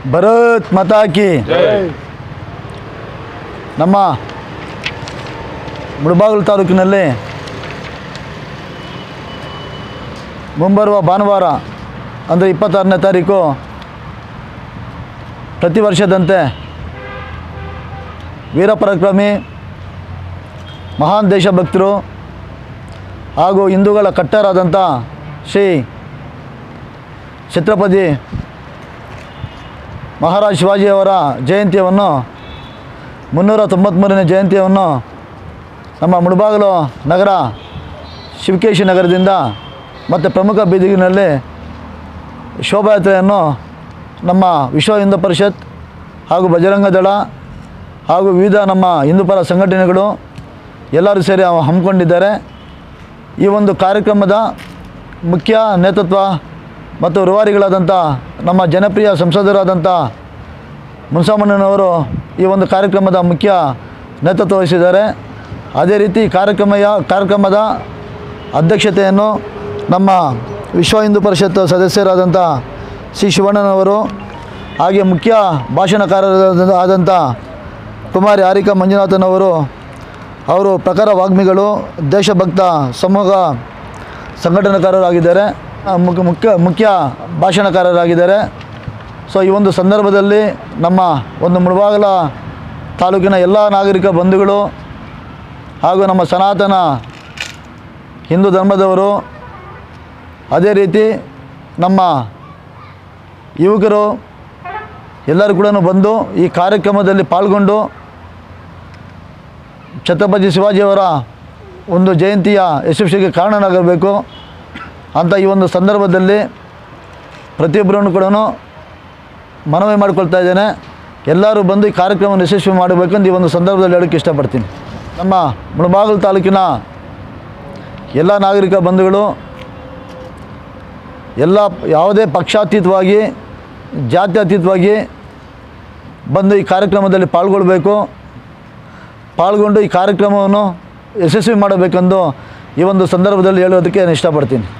ಭರತ್ ಮತಾಕಿ ನಮ್ಮ ಮುಳಬಾಗಿಲು ತಾಲೂಕಿನಲ್ಲಿ ಮುಂಬರುವ ಭಾನುವಾರ ಅಂದರೆ ಇಪ್ಪತ್ತಾರನೇ ತಾರೀಕು ಪ್ರತಿ ವರ್ಷದಂತೆ ವೀರಪರಾಕ್ರಮಿ ಮಹಾನ್ ದೇಶಭಕ್ತರು ಹಾಗೂ ಹಿಂದೂಗಳ ಕಟ್ಟರಾದಂಥ ಶ್ರೀ ಛತ್ರಪತಿ ಮಹಾರಾಜ್ ಶಿವಾಜಿಯವರ ಜಯಂತಿಯನ್ನು ಮುನ್ನೂರ ತೊಂಬತ್ತ್ಮೂರನೇ ಜಯಂತಿಯನ್ನು ನಮ್ಮ ಮುಳಬಾಗಿಲು ನಗರ ಶಿವಕೇಶಿ ನಗರದಿಂದ ಮತ್ತು ಪ್ರಮುಖ ಬೀದಿಗಿನಲ್ಲಿ ಶೋಭಾಯಾತ್ರೆಯನ್ನು ನಮ್ಮ ವಿಶ್ವ ಹಿಂದೂ ಪರಿಷತ್ ಹಾಗೂ ಬಜರಂಗ ದಳ ಹಾಗೂ ವಿವಿಧ ನಮ್ಮ ಹಿಂದೂಪರ ಸಂಘಟನೆಗಳು ಎಲ್ಲರೂ ಸೇರಿ ಹಮ್ಮಿಕೊಂಡಿದ್ದಾರೆ ಈ ಒಂದು ಕಾರ್ಯಕ್ರಮದ ಮುಖ್ಯ ನೇತೃತ್ವ ಮತ್ತು ರೂವಾರಿಗಳಾದಂಥ ನಮ್ಮ ಜನಪ್ರಿಯ ಸಂಸದರಾದಂಥ ಮುನ್ಸಾಮಣ್ಣನವರು ಈ ಒಂದು ಕಾರ್ಯಕ್ರಮದ ಮುಖ್ಯ ನೇತೃತ್ವ ವಹಿಸಿದ್ದಾರೆ ಅದೇ ರೀತಿ ಕಾರ್ಯಕ್ರಮಯ ಕಾರ್ಯಕ್ರಮದ ಅಧ್ಯಕ್ಷತೆಯನ್ನು ನಮ್ಮ ವಿಶ್ವ ಹಿಂದೂ ಪರಿಷತ್ ಸದಸ್ಯರಾದಂಥ ಸಿ ಶಿವಣ್ಣನವರು ಹಾಗೆ ಮುಖ್ಯ ಭಾಷಣಕಾರರಾದ ಆದಂಥ ಕುಮಾರಿ ಹಾರಿಕಾ ಮಂಜುನಾಥನವರು ಅವರು ಪ್ರಕಾರ ವಾಗ್ಮಿಗಳು ದೇಶಭಕ್ತ ಸಮೂಹ ಸಂಘಟನಾಕಾರರಾಗಿದ್ದಾರೆ ಆ, ಮುಖ್ಯ ಮುಖ್ಯ ಮುಖ್ಯ ಭಾಷಣಕಾರರಾಗಿದ್ದಾರೆ ಸೊ ಈ ಒಂದು ಸಂದರ್ಭದಲ್ಲಿ ನಮ್ಮ ಒಂದು ಮುಳಬಾಗಲ ತಾಲೂಕಿನ ಎಲ್ಲ ನಾಗರಿಕ ಬಂಧುಗಳು ಹಾಗೂ ನಮ್ಮ ಸನಾತನ ಹಿಂದೂ ಧರ್ಮದವರು ಅದೇ ರೀತಿ ನಮ್ಮ ಯುವಕರು ಎಲ್ಲರೂ ಕೂಡ ಬಂದು ಈ ಕಾರ್ಯಕ್ರಮದಲ್ಲಿ ಪಾಲ್ಗೊಂಡು ಛತ್ರಪತಿ ಶಿವಾಜಿಯವರ ಒಂದು ಜಯಂತಿಯ ಯಶಸ್ವಿಗೆ ಕಾರಣನಾಗಬೇಕು ಅಂತ ಈ ಒಂದು ಸಂದರ್ಭದಲ್ಲಿ ಪ್ರತಿಯೊಬ್ಬರನ್ನು ಕೂಡ ಮನವಿ ಮಾಡ್ಕೊಳ್ತಾ ಇದ್ದೇನೆ ಎಲ್ಲರೂ ಬಂದು ಈ ಕಾರ್ಯಕ್ರಮವನ್ನು ಯಶಸ್ವಿ ಮಾಡಬೇಕಂತ ಈ ಒಂದು ಸಂದರ್ಭದಲ್ಲಿ ಹೇಳೋಕ್ಕೆ ಇಷ್ಟಪಡ್ತೀನಿ ನಮ್ಮ ಮುಳಬಾಗಿಲು ತಾಲೂಕಿನ ಎಲ್ಲ ನಾಗರಿಕ ಬಂಧುಗಳು ಎಲ್ಲ ಯಾವುದೇ ಪಕ್ಷಾತೀತವಾಗಿ ಜಾತ್ಯತೀತವಾಗಿ ಬಂದು ಈ ಕಾರ್ಯಕ್ರಮದಲ್ಲಿ ಪಾಲ್ಗೊಳ್ಬೇಕು ಪಾಲ್ಗೊಂಡು ಈ ಕಾರ್ಯಕ್ರಮವನ್ನು ಯಶಸ್ವಿ ಮಾಡಬೇಕೆಂದು ಈ ಒಂದು ಸಂದರ್ಭದಲ್ಲಿ ಹೇಳೋದಕ್ಕೆ ನಾನು ಇಷ್ಟಪಡ್ತೀನಿ